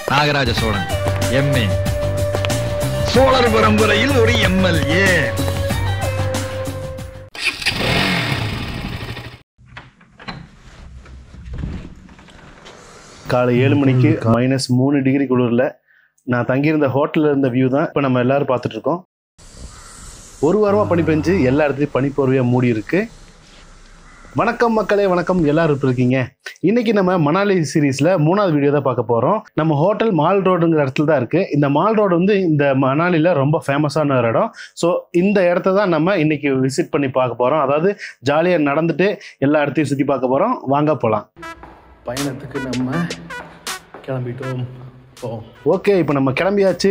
Nagaraj Cholan MA சோழர் பரம்பரையில் ஒரு MLA காலை ஏழு மணிக்கு மைனஸ் மூணு டிகிரி குளிரில் நான் தங்கியிருந்த ஹோட்டலில் இருந்த வியூ தான் இப்போ நம்ம எல்லாரும் பார்த்துட்டு இருக்கோம் ஒரு வாரமாக பனி பெஞ்சு எல்லா இடத்துலையும் பனிப்பொருவையாக மூடி இருக்கு வணக்கம் மக்களே வணக்கம் எல்லாரும் எப்படி இருக்கீங்க இன்னைக்கு நம்ம மணாலி சீரீஸ்ல மூணாவது வீடியோ தான் பார்க்க போறோம் நம்ம ஹோட்டல் மால் ரோடுங்கிற இடத்துல தான் இருக்கு இந்த மால் ரோடு வந்து இந்த மணாலில ரொம்ப ஃபேமஸான ஒரு இடம் ஸோ இந்த இடத்த தான் நம்ம இன்னைக்கு விசிட் பண்ணி பார்க்க போறோம் அதாவது ஜாலியாக நடந்துட்டு எல்லா இடத்தையும் சுற்றி பார்க்க போறோம் வாங்க போகலாம் பயணத்துக்கு நம்ம கிளம்பிட்டோம் ஓ ஓகே இப்போ நம்ம கிளம்பியாச்சு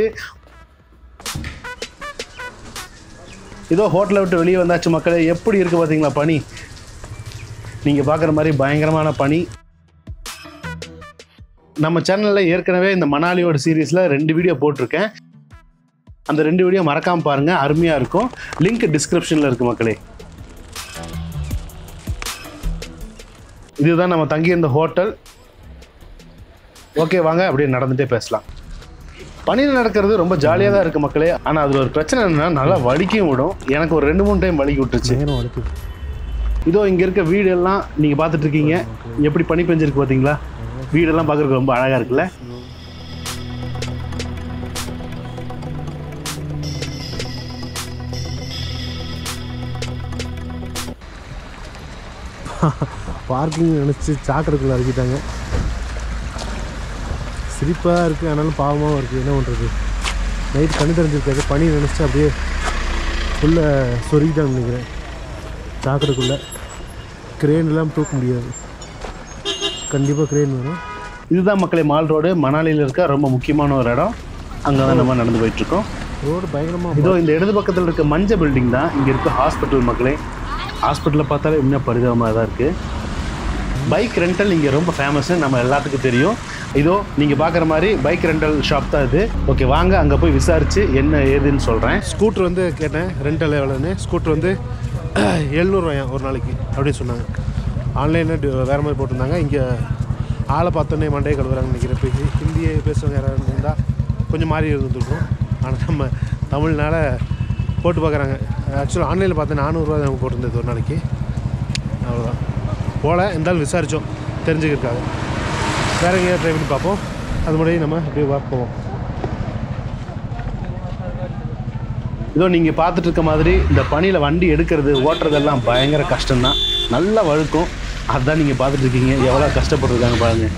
இதோ ஹோட்டலை விட்டு வெளியே வந்தாச்சு மக்களே எப்படி இருக்கு பார்த்தீங்களா பனி நீங்கள் பார்க்குற மாதிரி பயங்கரமான பனி நம்ம சேனலில் ஏற்கனவே இந்த மணாலியோட சீரீஸில் ரெண்டு வீடியோ போட்டிருக்கேன் அந்த ரெண்டு வீடியோ மறக்காமல் பாருங்கள் அருமையாக இருக்கும் லிங்க் டிஸ்கிரிப்ஷனில் இருக்குது மக்களே இதுதான் நம்ம தங்கியிருந்த ஹோட்டல் ஓகே வாங்க அப்படியே நடந்துகிட்டே பேசலாம் பனியில் நடக்கிறது ரொம்ப ஜாலியாக தான் இருக்குது மக்களே ஆனால் அதில் ஒரு பிரச்சனை என்னன்னா நல்லா வலிக்கும் விடும் எனக்கு ஒரு ரெண்டு மூணு டைம் வலிக்கி விட்டுருச்சு இதோ இங்கே இருக்க வீடெல்லாம் நீங்கள் பார்த்துட்டு இருக்கீங்க எப்படி பனி பெஞ்சிருக்கு பார்த்தீங்களா வீடெல்லாம் பார்க்குறதுக்கு ரொம்ப அழகாக இருக்குல்ல பார்க்கிங் நினச்சி சாக்கடைக்குள்ளே இறக்கிட்டாங்க சிரிப்பாக இருக்குது ஆனாலும் பாவமாகவும் இருக்குது என்ன பண்ணுறது நைட் கண்ணு தெரிஞ்சிருக்காது பனி நினச்சி அப்படியே ஃபுல்லாக சொருகிட்டான்னு நினைக்கிறேன் சாக்கடைக்குள்ளே கிரேன் எல்லாம் தூக்க முடியாது கண்டிப்பாக கிரேன் வேணும் இதுதான் மக்களே மால் ரோடு மணாலியில் இருக்க ரொம்ப முக்கியமான ஒரு இடம் அங்கே தான் நம்ம நடந்து போயிட்டுருக்கோம் ரோடு பயங்கரமாக இதோ இந்த இடது பக்கத்தில் இருக்க மஞ்ச பில்டிங் தான் இங்கே இருக்க ஹாஸ்பிட்டல் மக்களே ஹாஸ்பிட்டலில் பார்த்தாலே இன்னும் பரிதாபமாக தான் இருக்குது பைக் ரெண்டல் இங்கே ரொம்ப ஃபேமஸ்ஸு நம்ம எல்லாத்துக்கும் தெரியும் இதோ நீங்கள் பார்க்குற மாதிரி பைக் ரெண்டல் ஷாப் தான் இது ஓகே வாங்க அங்கே போய் விசாரித்து என்ன ஏதுன்னு சொல்கிறேன் ஸ்கூட்ரு வந்து கேட்டேன் ரெண்டல் எவ்வளோன்னு ஸ்கூட்ரு வந்து எழுநூறுவாயா ஒரு நாளைக்கு அப்படின்னு சொன்னாங்க ஆன்லைனில் வேறு மாதிரி போட்டிருந்தாங்க இங்கே ஆளை பார்த்தோன்னே மண்டையை கழுவுறாங்கன்னு நினைக்கிறேன் இப்போ ஹிந்தியை பேசுறவங்க யாராவது இருந்தால் கொஞ்சம் மாறி இருந்துருக்கும் ஆனால் நம்ம தமிழ்னால போட்டு பார்க்குறாங்க ஆக்சுவலாக ஆன்லைனில் பார்த்தா நானூறுரூவா நமக்கு போட்டிருந்தது ஒரு நாளைக்கு அவ்வளோதான் போகல இருந்தாலும் விசாரித்தோம் தெரிஞ்சுக்கிறதுக்காக வேறு எங்கேயாவது ட்ரை பண்ணி பார்ப்போம் அது முன்னாடி நம்ம அப்படியே வா போவோம் இதோ நீங்கள் பார்த்துட்டு இருக்க மாதிரி இந்த பனியில் வண்டி எடுக்கிறது ஓட்டுறதெல்லாம் பயங்கர கஷ்டம்தான் நல்லா வழுக்கும் அதுதான் நீங்கள் பார்த்துட்டு இருக்கீங்க எவ்வளோ கஷ்டப்பட்டுருக்காங்க பாருங்க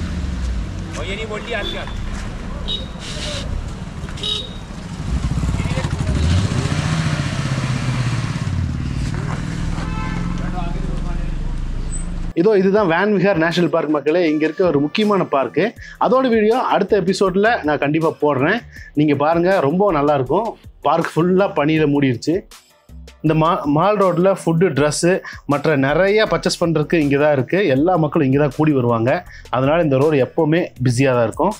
இதோ இதுதான் வேன் விஹார் நேஷனல் பார்க் மக்களே இங்கே இருக்க ஒரு முக்கியமான பார்க்கு அதோட வீடியோ அடுத்த எபிசோடில் நான் கண்டிப்பாக போடுறேன் நீங்கள் பாருங்கள் ரொம்ப நல்லாயிருக்கும் பார்க் ஃபுல்லாக பனியில் மூடிடுச்சு இந்த மா மால் ரோட்டில் ஃபுட்டு ட்ரெஸ்ஸு மற்ற நிறைய பர்ச்சேஸ் பண்ணுறதுக்கு இங்கே தான் இருக்குது எல்லா மக்களும் இங்கே தான் கூடி வருவாங்க அதனால் இந்த ரோடு எப்போவுமே பிஸியாக தான் இருக்கும்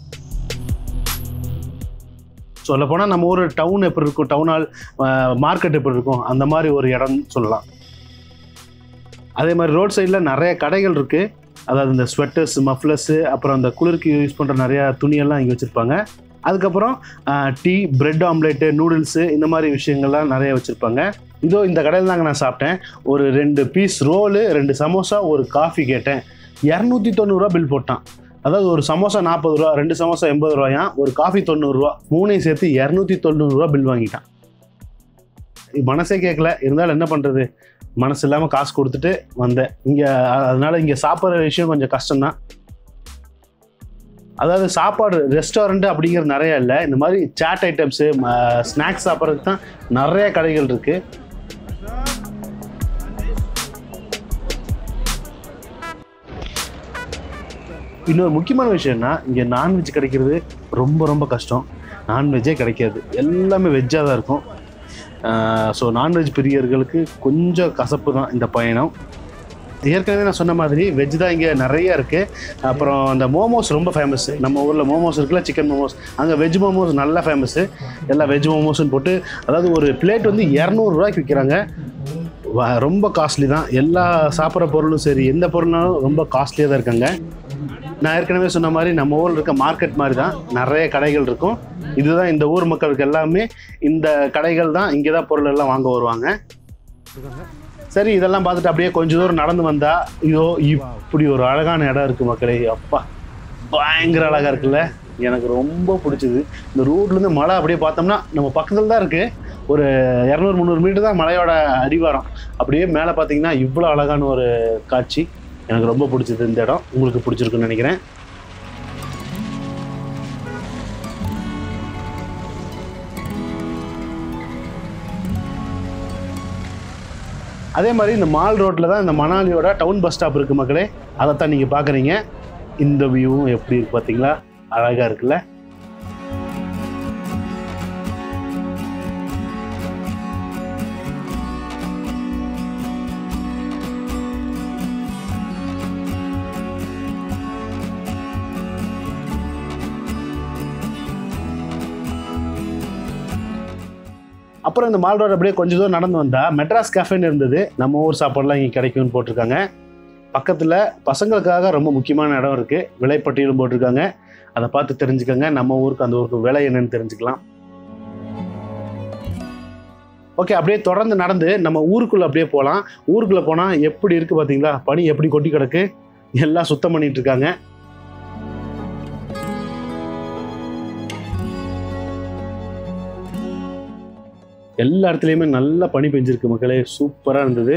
சொல்லப்போனால் நம்ம ஊர் டவுன் எப்படி இருக்கும் டவுன் ஹால் மார்க்கெட் எப்படி இருக்கும் அந்த மாதிரி ஒரு இடம் சொல்லலாம் அதே மாதிரி ரோட் சைடில் நிறைய கடைகள் இருக்குது அதாவது இந்த ஸ்வெட்டர்ஸ் மஃப்ளர்ஸு அப்புறம் இந்த குளிருக்கு யூஸ் பண்ணுற நிறையா துணியெல்லாம் இங்கே வச்சுருப்பாங்க அதுக்கப்புறம் டீ பிரெட் ஆம்லேட்டு நூடுல்ஸு இந்த மாதிரி விஷயங்கள்லாம் நிறைய வச்சுருப்பாங்க இதோ இந்த கடையில் தாங்க நான் சாப்பிட்டேன் ஒரு ரெண்டு பீஸ் ரோலு ரெண்டு சமோசா ஒரு காஃபி கேட்டேன் இரநூத்தி தொண்ணூறுரூவா பில் போட்டான் அதாவது ஒரு சமோசா நாற்பது ரூபா ரெண்டு சமோசா எண்பது ரூபாயா ஒரு காஃபி தொண்ணூறுரூவா மூணையும் சேர்த்து இரநூத்தி தொண்ணூறுரூவா பில் வாங்கிட்டான் மனசே கேட்கல இருந்தாலும் என்ன பண்ணுறது மனசு இல்லாமல் காசு கொடுத்துட்டு வந்தேன் இங்கே அதனால இங்கே சாப்பிட்ற விஷயம் கொஞ்சம் கஷ்டம்தான் அதாவது சாப்பாடு ரெஸ்டாரண்ட் அப்படிங்கிறது நிறைய இல்லை இந்த மாதிரி சாட் ஐட்டம்ஸு ஸ்நாக்ஸ் சாப்பிட்றதுக்கு தான் நிறைய கடைகள் இருக்குது இன்னொரு முக்கியமான விஷயம்னா இங்கே நான்வெஜ் கிடைக்கிறது ரொம்ப ரொம்ப கஷ்டம் நான்வெஜ்ஜே கிடைக்காது எல்லாமே வெஜ்ஜாக தான் இருக்கும் ஸோ நான்வெஜ் பிரியர்களுக்கு கொஞ்சம் கசப்பு தான் இந்த பயணம் ஏற்கனவே நான் சொன்ன மாதிரி வெஜ் தான் இங்கே நிறைய இருக்குது அப்புறம் அந்த மோமோஸ் ரொம்ப ஃபேமஸ் நம்ம ஊரில் மோமோஸ் இருக்குல்ல சிக்கன் மோமோஸ் அங்கே வெஜ் மோமோஸ் நல்லா ஃபேமஸ்ஸு எல்லாம் வெஜ் மோமோஸ்னு போட்டு அதாவது ஒரு பிளேட் வந்து இரநூறுவாய்க்கு விற்கிறாங்க வ- ரொம்ப காஸ்ட்லி தான் எல்லா சாப்பிட்ற பொருளும் சரி எந்த பொருள்னாலும் ரொம்ப காஸ்ட்லியாக தான் இருக்காங்க நான் ஏற்கனவே சொன்ன மாதிரி நம்ம ஊரில் இருக்க மார்க்கெட் மாதிரி தான் நிறைய கடைகள் இருக்கும் இதுதான் இந்த ஊர் மக்களுக்கு எல்லாமே இந்த கடைகள் தான் இங்கே தான் பொருள் எல்லாம் வாங்க வருவாங்க சரி இதெல்லாம் பார்த்துட்டு அப்படியே கொஞ்ச தூரம் நடந்து வந்தா ஐயோ இப்படி ஒரு அழகான இடம் இருக்கு மக்களே அப்பா பயங்கர அழகா இருக்குல்ல எனக்கு ரொம்ப பிடிச்சது இந்த ரோட்ல இருந்து மலை அப்படியே பார்த்தோம்னா நம்ம பக்கத்துல தான் இருக்கு ஒரு இரநூறு முந்நூறு மீட்டர் தான் மலையோட அடிவாரம் அப்படியே மேலே பார்த்தீங்கன்னா இவ்வளோ அழகான ஒரு காட்சி எனக்கு ரொம்ப பிடிச்சது இந்த இடம் உங்களுக்கு பிடிச்சிருக்குன்னு நினைக்கிறேன் அதே மாதிரி இந்த மால் ரோட்டில் தான் இந்த மணாலியோட டவுன் பஸ் ஸ்டாப் இருக்குது மக்களே அதைத்தான் நீங்கள் பார்க்குறீங்க இந்த வியூவும் எப்படி இருக்கு பார்த்தீங்களா அழகாக இருக்குல்ல அப்புறம் இந்த மால் ரோடு அப்படியே கொஞ்சம் தூரம் நடந்து வந்தா மெட்ராஸ் கேஃபேன்னு இருந்தது நம்ம ஊர் சாப்பாடுலாம் இங்கே கிடைக்கும்னு போட்டிருக்காங்க பக்கத்தில் பசங்களுக்காக ரொம்ப முக்கியமான இடம் இருக்குது விலைப்பட்டியலும் போட்டிருக்காங்க அதை பார்த்து தெரிஞ்சுக்கோங்க நம்ம ஊருக்கு அந்த ஊருக்கு விலை என்னன்னு தெரிஞ்சுக்கலாம் ஓகே அப்படியே தொடர்ந்து நடந்து நம்ம ஊருக்குள்ளே அப்படியே போகலாம் ஊருக்குள்ளே போனால் எப்படி இருக்குது பார்த்தீங்களா பனி எப்படி கொட்டி கிடக்கு எல்லாம் சுத்தம் பண்ணிட்டு இருக்காங்க எல்லா இடத்துலையுமே நல்ல பனி பெஞ்சிருக்கு மக்களே சூப்பராக இருந்தது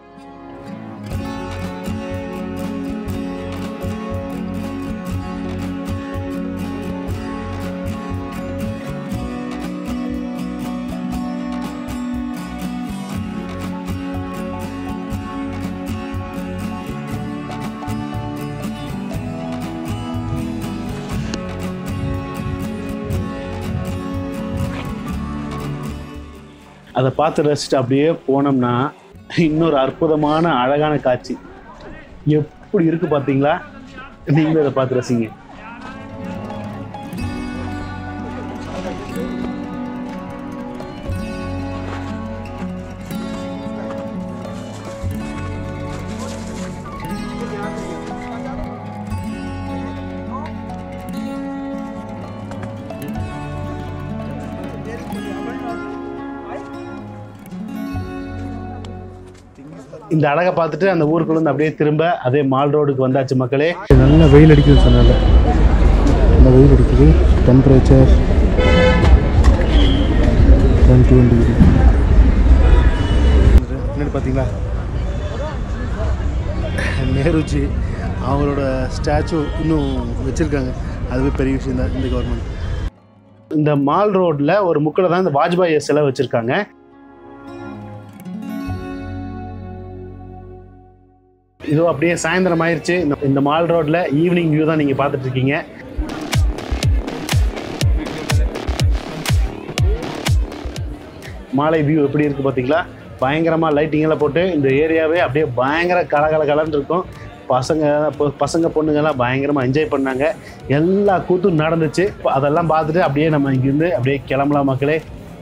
அதை பார்த்து ரசிச்சுட்டு அப்படியே போனோம்னா இன்னொரு அற்புதமான அழகான காட்சி எப்படி இருக்கு பார்த்தீங்களா நீங்களும் அதை பார்த்து ரசிங்க இந்த அழகை பார்த்துட்டு அந்த ஊருக்குள்ள இருந்து அப்படியே திரும்ப அதே மால் ரோடுக்கு வந்தாச்சு மக்களே நல்ல வெயில் அடிக்குது சொன்னால நல்ல வெயில் அடிக்குது டெம்பரேச்சர் டுவெண்ட்டி ஒன் டிகிரி என்னன்னு பார்த்தீங்களா நேருஜி அவங்களோட ஸ்டாச்சு இன்னும் வச்சுருக்காங்க அதுவே பெரிய விஷயம் தான் இந்த கவர்மெண்ட் இந்த மால் ரோட்டில் ஒரு முக்கில் தான் இந்த வாஜ்பாய் சிலை வச்சுருக்காங்க இதோ அப்படியே சாயந்தரம் ஆயிருச்சு இந்த- இந்த மால் ரோட்ல ஈவினிங் வியூ தான் நீங்க பார்த்துட்டு இருக்கீங்க மாலை வியூ எப்படி இருக்கு பாத்தீங்களா பயங்கரமா லைட்டிங் எல்லாம் போட்டு இந்த ஏரியாவே அப்படியே பயங்கர கலகல கலன்னு இருக்கும் பசங்க பொ- பசங்க பொண்ணுங்கெல்லாம் பயங்கரமா என்ஜாய் பண்ணாங்க எல்லா கூத்தும் நடந்துச்சு இப்ப அதெல்லாம் பார்த்துட்டு அப்படியே நம்ம இங்கிருந்து அப்படியே கிளம்பலாம் மக்களே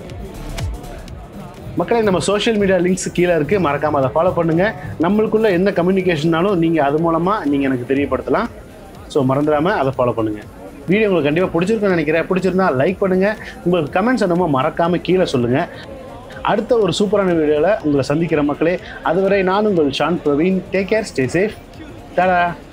மக்களே நம்ம சோஷியல் மீடியா லிங்க்ஸ் கீழே இருக்கு மறக்காம அதை ஃபாலோ பண்ணுங்க நம்மளுக்குள்ள எந்த கம்யூனிகேஷன்னாலும் நீங்க அது மூலமா நீங்க எனக்கு தெரியப்படுத்தலாம் ஸோ மறந்துடாம அதை ஃபாலோ பண்ணுங்க வீடியோ உங்களுக்கு கண்டிப்பாக பிடிச்சிருக்குன்னு நினைக்கிறேன் பிடிச்சிருந்தா லைக் பண்ணுங்க உங்களுக்கு கமெண்ட்ஸ் என்னமோ மறக்காம கீழே சொல்லுங்க அடுத்த ஒரு சூப்பரான வீடியோவில் உங்களை சந்திக்கிற மக்களே அதுவரை நான் உங்கள் Shan Praveen take care stay safe Tata